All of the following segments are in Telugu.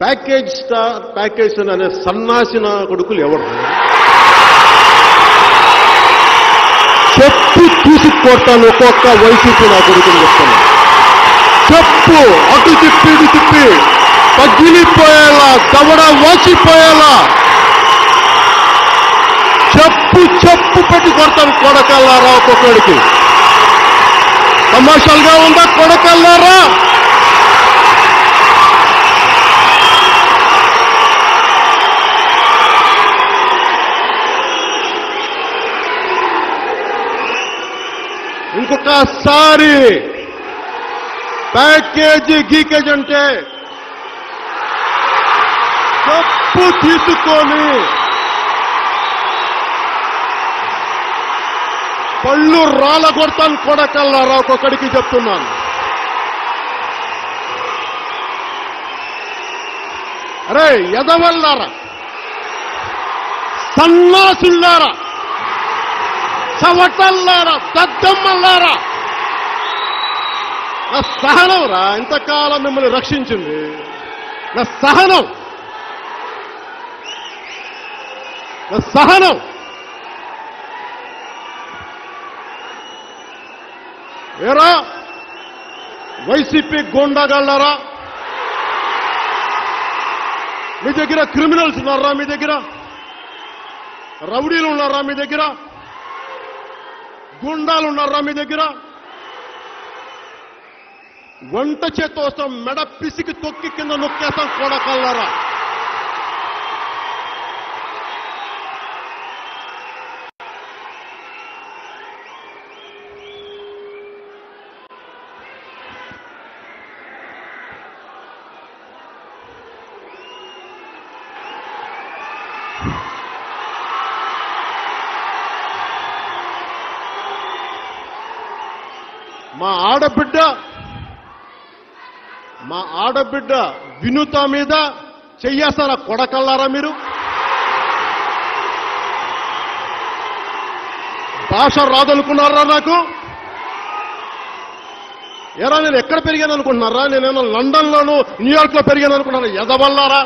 ప్యాకేజ్ స్టార్ ప్యాకేజ్ అనే సన్నాసిన కొడుకులు ఎవరు చెప్పు తీసుకొడతాను ఒక్కొక్క వైసీపీ నా కొడుకుని చెప్తాను చెప్పు అటు తిప్పి ఇటు తిప్పి పగిలిపోయేలా దవడ వాసిపోయేలా చెప్పు చెప్పు పెట్టి కొడతాను కొడకల్లారా ఒక్కొక్కడికి తమాషాలుగా ఉందా కొడకల్లారా ఇంకొకసారి ప్యాకేజీ గీకేజ్ అంటే తప్పు తీసుకొని పళ్ళు రాళ్ళ కొడతాను కొడకల్లారా ఒక్కొక్కడికి చెప్తున్నాను అరే ఎదవల్లారా సన్నాసుల్లారా చవటల్లారా దద్దమ్మల్లారా నా సహనం రా ఇంతకాలం మిమ్మల్ని రక్షించింది నా సహనం నా సహనం ఏరా వైసీపీ గోండాగాళ్ళారా మీ దగ్గర క్రిమినల్స్ ఉన్నారా మీ దగ్గర రౌడీలు ఉన్నారా మీ దగ్గర గుండాలు ఉన్నారా మీ దగ్గర వంట చేత్తో వస్తాం మెడ పిసికి తొక్కి కింద నొక్కేస్తాం కొడకల్లారా మా ఆడబిడ్డ మా ఆడబిడ్డ వినుత మీద చెయ్యేస్తారా కొడకల్లారా మీరు భాష రాదనుకున్నారా నాకు ఎరా నేను ఎక్కడ పెరిగాను అనుకుంటున్నారా నేనేమో లండన్ లోను న్యూయార్క్ లో పెరిగాను అనుకున్నారా ఎదవల్లారా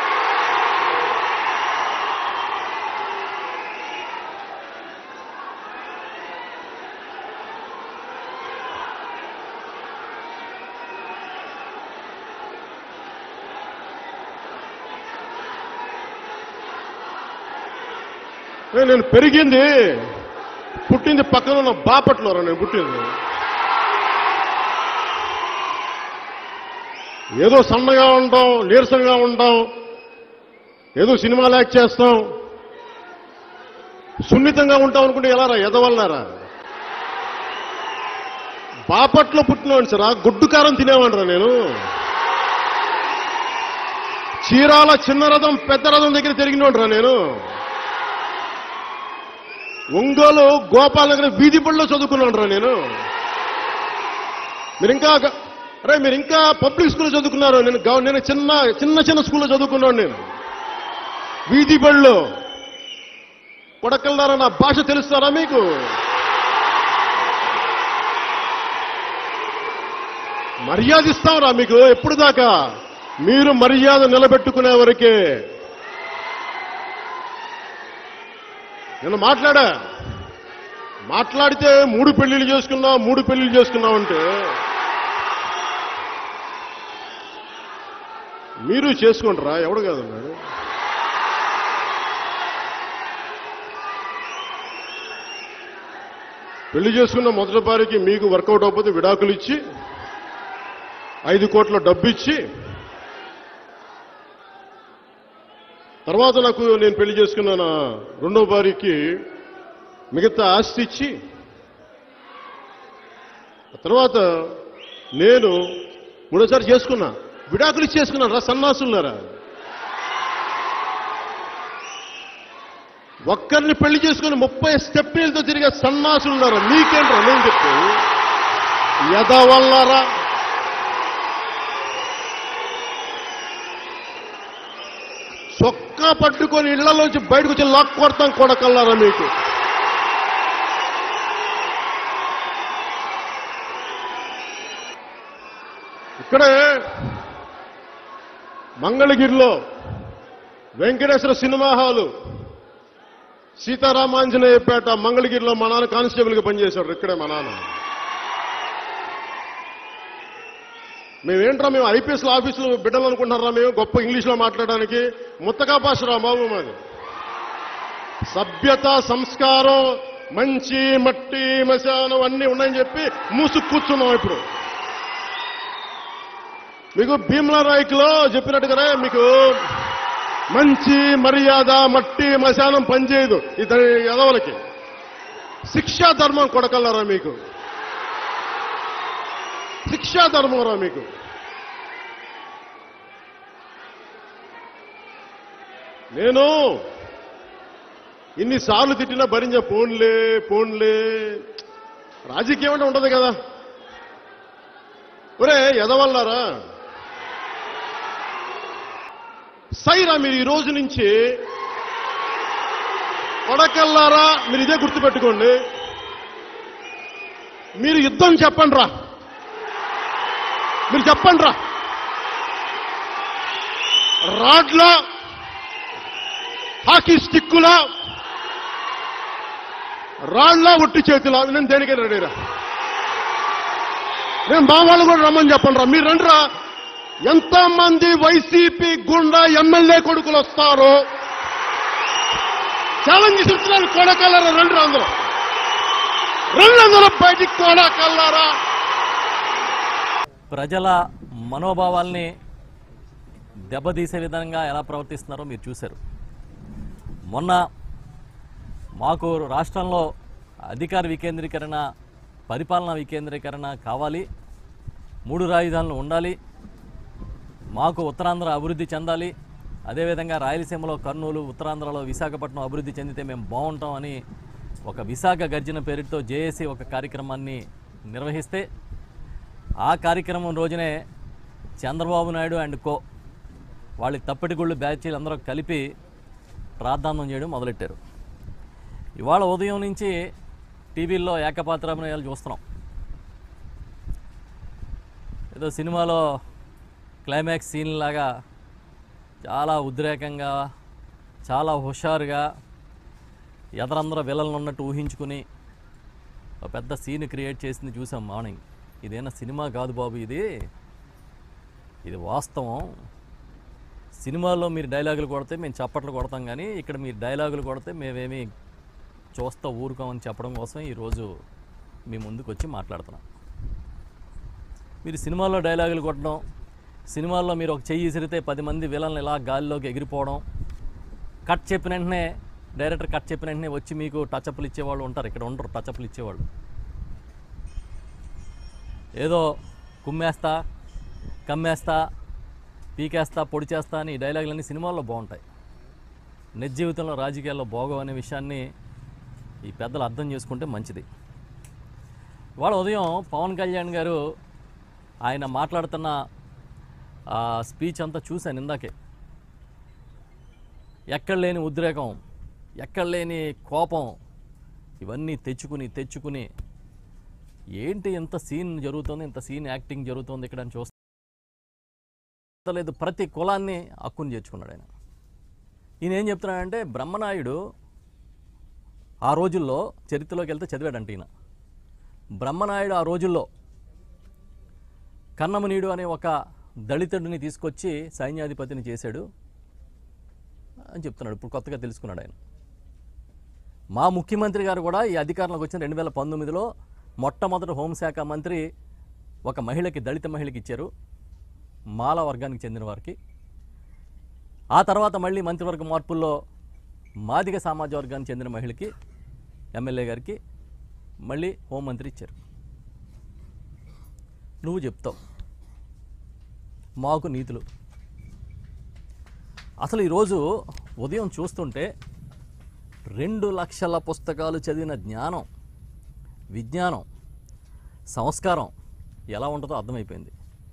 ఏ, నేను పెరిగింది పుట్టింది పక్కన ఉన్న బాపట్లోరా నేను పుట్టింది ఏదో సన్నగా ఉంటాం నీరసంగా ఉంటాం ఏదో సినిమాలు యాక్ట్ చేస్తాం సున్నితంగా ఉంటాం అనుకుంటే ఎలా రా ఎదవల్లారా బాపట్లో పుట్టినవాడిని సరా గుడ్డు కారం తినేవాడిరా నేను చీరాల చిన్న రథం పెద్ద రథం దగ్గర తిరిగినోడ్రా నేను ఒంగోలు గోపాల్ నగర్ వీధి బడిలో చదువుకున్నాను నేను మీరు ఇంకా గ- అరే మీరు ఇంకా పబ్లిక్ స్కూల్లో చదువుకున్నారు నేను గవ- నేను చిన్న చిన్న చిన్న స్కూల్లో చదువుకున్నాను నేను వీధి బడిలో కొడకల్లారా నా భాష తెలుస్తారా మీకు మర్యాద ఇస్తాంరా మీకు ఎప్పుడు దాకా మీరు మర్యాద నిలబెట్టుకునే వరకే నేను మాట్లాడా మాట్లాడితే మూడు పెళ్లిళ్ళు చేసుకున్నా మూడు పెళ్లిళ్ళు చేసుకున్నావు అంటే మీరు చేసుకుంటారా ఎవడు కాదన్నాడు పెళ్లి చేసుకున్న మొదటి వారికి మీకు వర్కౌట్ అవ్వకపోతే విడాకులు ఇచ్చి ఐదు కోట్ల డబ్బు ఇచ్చి తర్వాత నాకు నేను పెళ్లి చేసుకున్న నా రెండో భార్యకి మిగతా ఆస్తి ఇచ్చి ఆ తర్వాత నేను మూడోసారి చేసుకున్నా విడాకులు ఇచ్చి చేసుకున్నాను రా సన్నాసున్నారా ఒక్కరిని పెళ్లి చేసుకుని ముప్పై స్టెప్నీలతో తిరిగే సన్నాసులున్నారా మీకేంట్రా నేను చెప్తే యదవల్లారా చొక్కా పట్టుకొని ఇళ్లలోంచి బయటకు వచ్చి లాక్ కొడతాం కొడకల్లారా మీకు ఇక్కడే మంగళగిరిలో వెంకటేశ్వర సినిమా హాలు సీతారామాంజనేయపేట మంగళగిరిలో మా నాన్న కానిస్టేబుల్గా పనిచేశాడు ఇక్కడే మా నాన్న మేమేంట్రా మేము ఐపీఎస్ ఆఫీసులో బిడ్డలు అనుకుంటున్నారా మేము గొప్ప ఇంగ్లీష్లో మాట్లాడడానికి ముత్తకా భాషరా బాబు మాది సభ్యత సంస్కారం మంచి మట్టి మశానం అన్నీ ఉన్నాయని చెప్పి మూసుకు కూర్చున్నాం ఇప్పుడు మీకు భీమ్లా నాయకులో చెప్పినట్టుగానే మీకు మంచి మర్యాద మట్టి మశానం పనిచేయదు ఇతని ఎదవలకి శిక్షా ధర్మం కొడకల్లరా మీకు శిక్షా ధర్మం రా మీకు నేను ఇన్నిసార్లు తిట్టినా భరించే పోన్లే పోన్లే రాజకీయం అంటే ఉండదు కదా ఒరే ఎదవల్లారా సైరా మీరు ఈ రోజు నుంచి కొడకల్లారా మీరు ఇదే గుర్తుపెట్టుకోండి మీరు యుద్ధం చెప్పండి రా మీరు చెప్పండి రా రాడ్లా హాకీ స్టిక్కులా రాళ్లా ఒట్టి చేతిలా నేను దేనికైనా రెడీరా నేను మా వాళ్ళు కూడా రమ్మని చెప్పండి రా మీరు రండిరా ఎంతమంది వైసీపీ గుండా ఎమ్మెల్యే కొడుకులు వస్తారో ఛాలెంజ్ చెప్తున్నాను కొడకల్లారా రండి రా అందరూ రండి అందరూ బయటికి కొడకల్లారా ప్రజల మనోభావాల్ని దెబ్బతీసే విధంగా ఎలా ప్రవర్తిస్తున్నారో మీరు చూశారు మొన్న మాకు రాష్ట్రంలో అధికార వికేంద్రీకరణ పరిపాలనా వికేంద్రీకరణ కావాలి మూడు రాజధానులు ఉండాలి మాకు ఉత్తరాంధ్ర అభివృద్ధి చెందాలి అదేవిధంగా రాయలసీమలో కర్నూలు ఉత్తరాంధ్రలో విశాఖపట్నం అభివృద్ధి చెందితే మేము బాగుంటామని ఒక విశాఖ గర్జన పేరుతో జేఏసీ ఒక కార్యక్రమాన్ని నిర్వహిస్తే ఆ కార్యక్రమం రోజునే చంద్రబాబు నాయుడు అండ్ కో వాళ్ళ తప్పిటిగుళ్ళు బ్యాచీలు అందరూ కలిపి ప్రార్థానం చేయడం మొదలెట్టారు ఇవాళ ఉదయం నుంచి టీవీల్లో ఏకపాత్రాభినయాలు చూస్తున్నాం ఏదో సినిమాలో క్లైమాక్స్ సీన్ లాగా చాలా ఉద్రేకంగా చాలా హుషారుగా ఎదరందరూ విలన్లు ఉన్నట్టు ఊహించుకుని ఒక పెద్ద సీన్ క్రియేట్ చేసింది చూసాం మార్నింగ్ ఇదేనా సినిమా కాదు బాబు ఇది ఇది వాస్తవం సినిమాల్లో మీరు డైలాగులు కొడితే మేము చప్పట్లు కొడతాం కానీ ఇక్కడ మీరు డైలాగులు కొడితే మేమేమి చూస్తా ఊరుకోమని చెప్పడం కోసం ఈరోజు మీ ముందుకు వచ్చి మాట్లాడుతున్నాం మీరు సినిమాల్లో డైలాగులు కొట్టడం సినిమాల్లో మీరు ఒక చెయ్యి విసిరితే పది మంది విలన్లు ఇలా గాలిలోకి ఎగిరిపోవడం కట్ చెప్పిన వెంటనే డైరెక్టర్ కట్ చెప్పిన వెంటనే వచ్చి మీకు టచ్అప్లు ఇచ్చేవాళ్ళు ఉంటారు ఇక్కడ ఉండరు టచ్అప్లు ఇచ్చేవాళ్ళు ఏదో కుమ్మేస్తా కమ్మేస్తా పీకేస్తా పొడి చేస్తా అని ఈ డైలాగులన్నీ సినిమాల్లో బాగుంటాయి నిజ జీవితంలో రాజకీయాల్లో బాగోవు అనే విషయాన్ని ఈ పెద్దలు అర్థం చేసుకుంటే మంచిది వాళ్ళ ఉదయం పవన్ కళ్యాణ్ గారు ఆయన మాట్లాడుతున్న ఆ స్పీచ్ అంతా చూశాను ఇందాకే ఎక్కడ లేని ఉద్రేకం ఎక్కడ లేని కోపం ఇవన్నీ తెచ్చుకుని తెచ్చుకుని ఏంటి ఇంత సీన్ జరుగుతుంది ఇంత సీన్ యాక్టింగ్ జరుగుతుంది ఇక్కడ అని చూస్తే లేదు ప్రతి కులాన్ని హక్కుని చేర్చుకున్నాడు ఆయన ఈయన ఏం చెప్తున్నాడంటే బ్రహ్మనాయుడు ఆ రోజుల్లో చరిత్రలోకి వెళ్తే చదివాడంట ఈయన బ్రహ్మనాయుడు ఆ రోజుల్లో కన్నమనీయుడు అనే ఒక దళితుడిని తీసుకొచ్చి సైన్యాధిపతిని చేశాడు అని చెప్తున్నాడు ఇప్పుడు కొత్తగా తెలుసుకున్నాడు ఆయన మా ముఖ్యమంత్రి గారు కూడా ఈ అధికారంలోకి వచ్చిన రెండు వేల పంతొమ్మిదిలో మొట్టమొదటి హోంశాఖ మంత్రి ఒక మహిళకి దళిత మహిళకి ఇచ్చారు మాల వర్గానికి చెందిన వారికి ఆ తర్వాత మళ్ళీ మంత్రివర్గ మార్పుల్లో మాదిగ సామాజిక వర్గానికి చెందిన మహిళకి ఎమ్మెల్యే గారికి మళ్ళీ హోంమంత్రి ఇచ్చారు నువ్వు చెప్తావు మాకు నీతులు అసలు ఈరోజు ఉదయం చూస్తుంటే రెండు లక్షల పుస్తకాలు చదివిన జ్ఞానం విజ్ఞానం సంస్కారం ఎలా ఉంటుందో అర్థమైపోయింది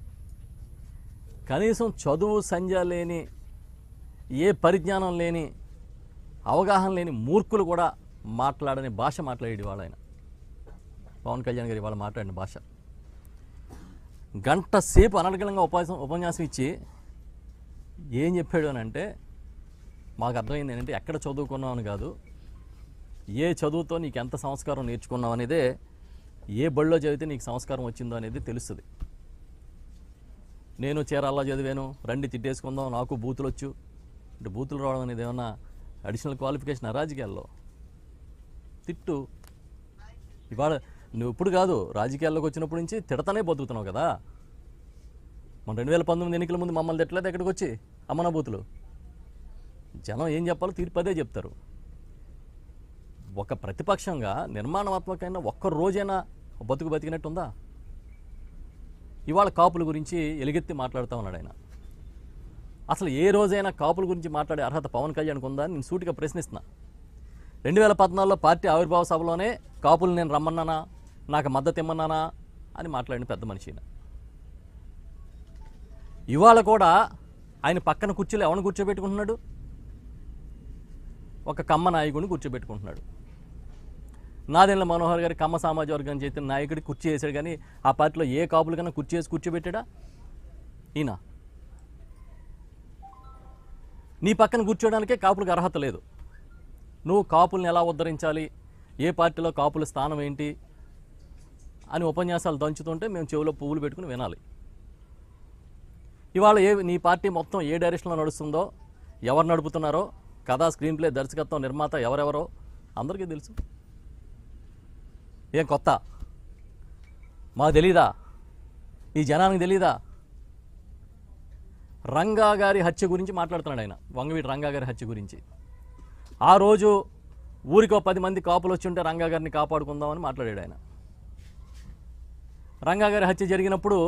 కనీసం చదువు సంధ్య లేని ఏ పరిజ్ఞానం లేని అవగాహన లేని మూర్ఖులు కూడా మాట్లాడని భాష మాట్లాడేది వాళ్ళ ఆయన పవన్ కళ్యాణ్ గారు ఇవాళ మాట్లాడిన భాష గంట సేపు అనర్గళంగా ఉపన్యాసం ఉపన్యాసం ఇచ్చి ఏం చెప్పాడు అని అంటే మాకు అర్థమైంది ఏంటంటే ఎక్కడ చదువుకున్నావు అని కాదు ఏ చదువుతో నీకు ఎంత సంస్కారం నేర్చుకున్నావు అనేదే ఏ బడిలో చదివితే నీకు సంస్కారం వచ్చిందో అనేది తెలుస్తుంది నేను చీరాల్లో చదివాను రండి తిట్టేసుకుందాం నాకు బూతులు వచ్చు అంటే బూతులు రావడం అనేది ఏమన్నా అడిషనల్ క్వాలిఫికేషన్ రాజకీయాల్లో తిట్టు ఇవాళ నువ్వు ఇప్పుడు కాదు రాజకీయాల్లోకి వచ్చినప్పటి నుంచి తిడతానే బతుకుతున్నావు కదా మన రెండు వేల పంతొమ్మిది ఎన్నికల ముందు మమ్మల్ని తిట్టలేదు ఎక్కడికి వచ్చి అమ్మన బూతులు జనం ఏం చెప్పాలో తీర్పు అదే చెప్తారు ఒక ప్రతిపక్షంగా నిర్మాణాత్మకమైన ఒక్క రోజైనా బతుకు బతికినట్టుందా ఇవాళ కాపుల గురించి ఎలుగెత్తి మాట్లాడుతూ ఉన్నాడు ఆయన అసలు ఏ రోజైనా కాపుల గురించి మాట్లాడే అర్హత పవన్ కళ్యాణ్కి ఉందా అని నేను సూటిగా ప్రశ్నిస్తున్నా రెండు వేల పద్నాలుగులో పార్టీ ఆవిర్భావ సభలోనే కాపులు నేను రమ్మన్నానా నాకు మద్దతు ఇమ్మన్నానా అని మాట్లాడిన పెద్ద మనిషి ఈయన. ఇవాళ కూడా ఆయన పక్కన కుర్చీలో ఎవరిని కూర్చోబెట్టుకుంటున్నాడు ఒక కమ్మ నాయకుడిని కూర్చోబెట్టుకుంటున్నాడు నాదెండ్ల మనోహర్ గారి కమ్మ సామాజిక వర్గం చేసిన నాయకుడి కుర్చీ వేసాడు కానీ ఆ పార్టీలో ఏ కాపులు కన్నా కుర్చీ వేసి కూర్చోబెట్టాడా ఈయన నీ పక్కన కూర్చోడానికే కాపులకు అర్హత లేదు నువ్వు కాపుల్ని ఎలా ఉద్ధరించాలి ఏ పార్టీలో కాపుల స్థానం ఏంటి అని ఉపన్యాసాలు దంచుతుంటే మేము చెవిలో పువ్వులు పెట్టుకుని వినాలి ఇవాళ ఏ నీ పార్టీ మొత్తం ఏ డైరెక్షన్లో నడుస్తుందో ఎవరు నడుపుతున్నారో కథా స్క్రీన్ ప్లే దర్శకత్వం నిర్మాత ఎవరెవరో అందరికీ తెలుసు ఏం కొత్త మాకు తెలీదా ఈ జనానికి తెలీదా రంగా గారి హత్య గురించి మాట్లాడుతున్నాడు ఆయన వంగవీటి రంగా గారి హత్య గురించి ఆ రోజు ఊరికో పది మంది కాపులు వచ్చి ఉంటే రంగా గారిని కాపాడుకుందామని మాట్లాడాడు ఆయన రంగా గారి హత్య జరిగినప్పుడు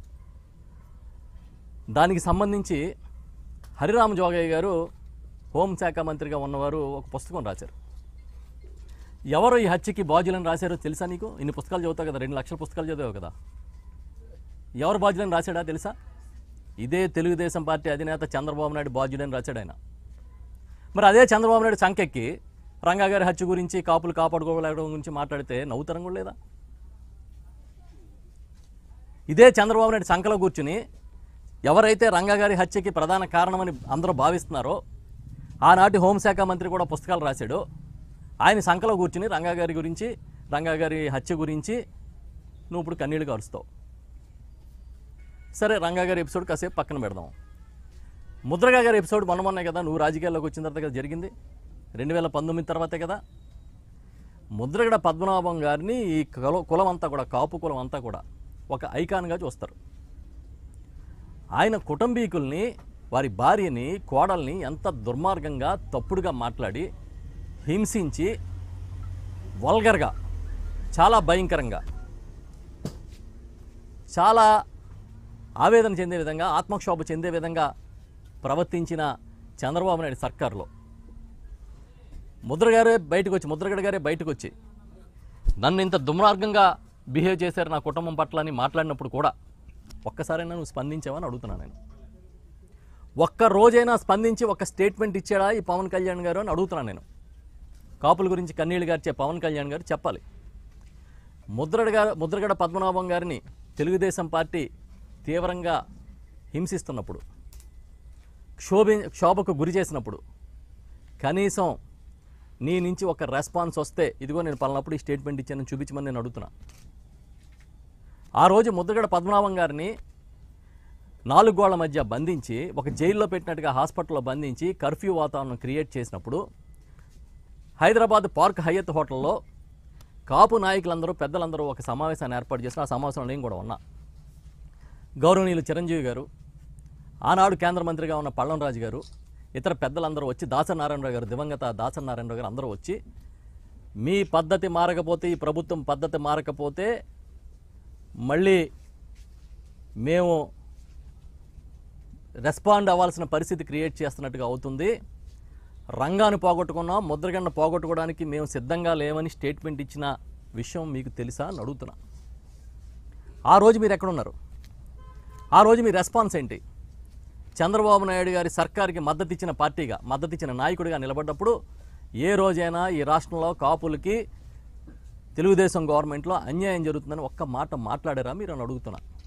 దానికి సంబంధించి హరిరామ జోగయ్య గారు హోంశాఖ మంత్రిగా ఉన్నవారు ఒక పుస్తకం రాశారు ఎవరు ఈ హత్యకి బాధ్యులను రాశారో తెలుసా నీకు ఇన్ని పుస్తకాలు చదువుతావు కదా రెండు లక్షల పుస్తకాలు చదివావు కదా ఎవరు బాధ్యులను రాశాడా తెలుసా ఇదే తెలుగుదేశం పార్టీ అధినేత చంద్రబాబు నాయుడు బాధ్యుడని రాశాడు ఆయన మరి అదే చంద్రబాబు నాయుడు సంఖ్యకి రంగా గారి హత్య గురించి కాపులు కాపాడుకోవడం గురించి మాట్లాడితే నవ్వుతరం కూడా లేదా ఇదే చంద్రబాబు నాయుడు సంఖలో కూర్చుని ఎవరైతే రంగా గారి హత్యకి ప్రధాన కారణమని అందరూ భావిస్తున్నారో ఆనాటి హోంశాఖ మంత్రి కూడా పుస్తకాలు రాశాడు ఆయన సంఖలో కూర్చుని రంగా గారి గురించి రంగా గారి హత్య గురించి నువ్వు ఇప్పుడు కన్నీళ్ళు కారుస్తావు సరే రంగా గారి ఎపిసోడ్ కాసేపు పక్కన పెడదాం ముద్రగా గారి ఎపిసోడ్ మొన్న మొన్నే కదా నువ్వు రాజకీయాల్లోకి వచ్చిన తర్వాత కదా జరిగింది రెండు వేల పంతొమ్మిది తర్వాతే కదా ముద్రగడ పద్మనాభం గారిని ఈ కుల కులం అంతా కూడా కాపు కులం అంతా కూడా ఒక ఐకాన్గా చూస్తారు ఆయన కుటుంబీకుల్ని వారి భార్యని కోడల్ని ఎంత దుర్మార్గంగా తప్పుడుగా మాట్లాడి హింసించి వల్గర్గా చాలా భయంకరంగా చాలా ఆవేదన చెందే విధంగా ఆత్మక్షోభ చెందే విధంగా ప్రవర్తించిన చంద్రబాబు నాయుడు సర్కార్లో ముద్రగారే బయటకు వచ్చి ముద్రగడ గారే బయటకు వచ్చి నన్ను ఇంత దుర్మార్గంగా బిహేవ్ చేశారు నా కుటుంబం పట్ల అని మాట్లాడినప్పుడు కూడా ఒక్కసారైనా నువ్వు స్పందించావని అడుగుతున్నాను నేను ఒక్క రోజైనా స్పందించి ఒక స్టేట్మెంట్ ఇచ్చాడా ఈ పవన్ కళ్యాణ్ గారు అని అడుగుతున్నాను నేను కాపుల గురించి కన్నీళ్ళు గారిచే పవన్ కళ్యాణ్ గారు చెప్పాలి ముద్రగడ గారు ముద్రగడ పద్మనాభం గారిని తెలుగుదేశం పార్టీ తీవ్రంగా హింసిస్తున్నప్పుడు క్షోభి క్షోభకు గురి చేసినప్పుడు కనీసం నీ నుంచి ఒక రెస్పాన్స్ వస్తే ఇదిగో నేను పలానప్పుడు ఈ స్టేట్మెంట్ ఇచ్చానని చూపించమని నేను అడుగుతున్నా ఆ రోజు ముద్రగడ పద్మనాభం గారిని నాలుగు గోళ్ల మధ్య బంధించి ఒక జైల్లో పెట్టినట్టుగా హాస్పిటల్లో బంధించి కర్ఫ్యూ వాతావరణం క్రియేట్ చేసినప్పుడు హైదరాబాద్ పార్క్ హయత్ హోటల్లో కాపు నాయకులందరూ పెద్దలందరూ ఒక సమావేశాన్ని ఏర్పాటు చేసిన ఆ సమావేశంలో నేను కూడా ఉన్నా గౌరవనీయులు చిరంజీవి గారు ఆనాడు కేంద్ర మంత్రిగా ఉన్న పళ్ళంరాజు గారు ఇతర పెద్దలందరూ వచ్చి దాసనారాయణరావు గారు దివంగత దాసనారాయణరావు గారు అందరూ వచ్చి మీ పద్ధతి మారకపోతే ఈ ప్రభుత్వం పద్ధతి మారకపోతే మళ్ళీ మేము రెస్పాండ్ అవ్వాల్సిన పరిస్థితి క్రియేట్ చేస్తున్నట్టుగా అవుతుంది రంగాన్ని పోగొట్టుకున్నాం ముద్రగండ పోగొట్టుకోవడానికి మేము సిద్ధంగా లేవని స్టేట్మెంట్ ఇచ్చిన విషయం మీకు తెలుసా అని అడుగుతున్నా ఆ రోజు మీరు ఎక్కడున్నారు ఆ రోజు మీ రెస్పాన్స్ ఏంటి చంద్రబాబు నాయుడు గారి సర్కార్కి మద్దతు ఇచ్చిన పార్టీగా మద్దతు ఇచ్చిన నాయకుడిగా నిలబడ్డప్పుడు ఏ రోజైనా ఈ రాష్ట్రంలో కాపులకి తెలుగుదేశం గవర్నమెంట్లో అన్యాయం జరుగుతుందని ఒక్క మాట మాట్లాడారా మీరు అని అడుగుతున్నా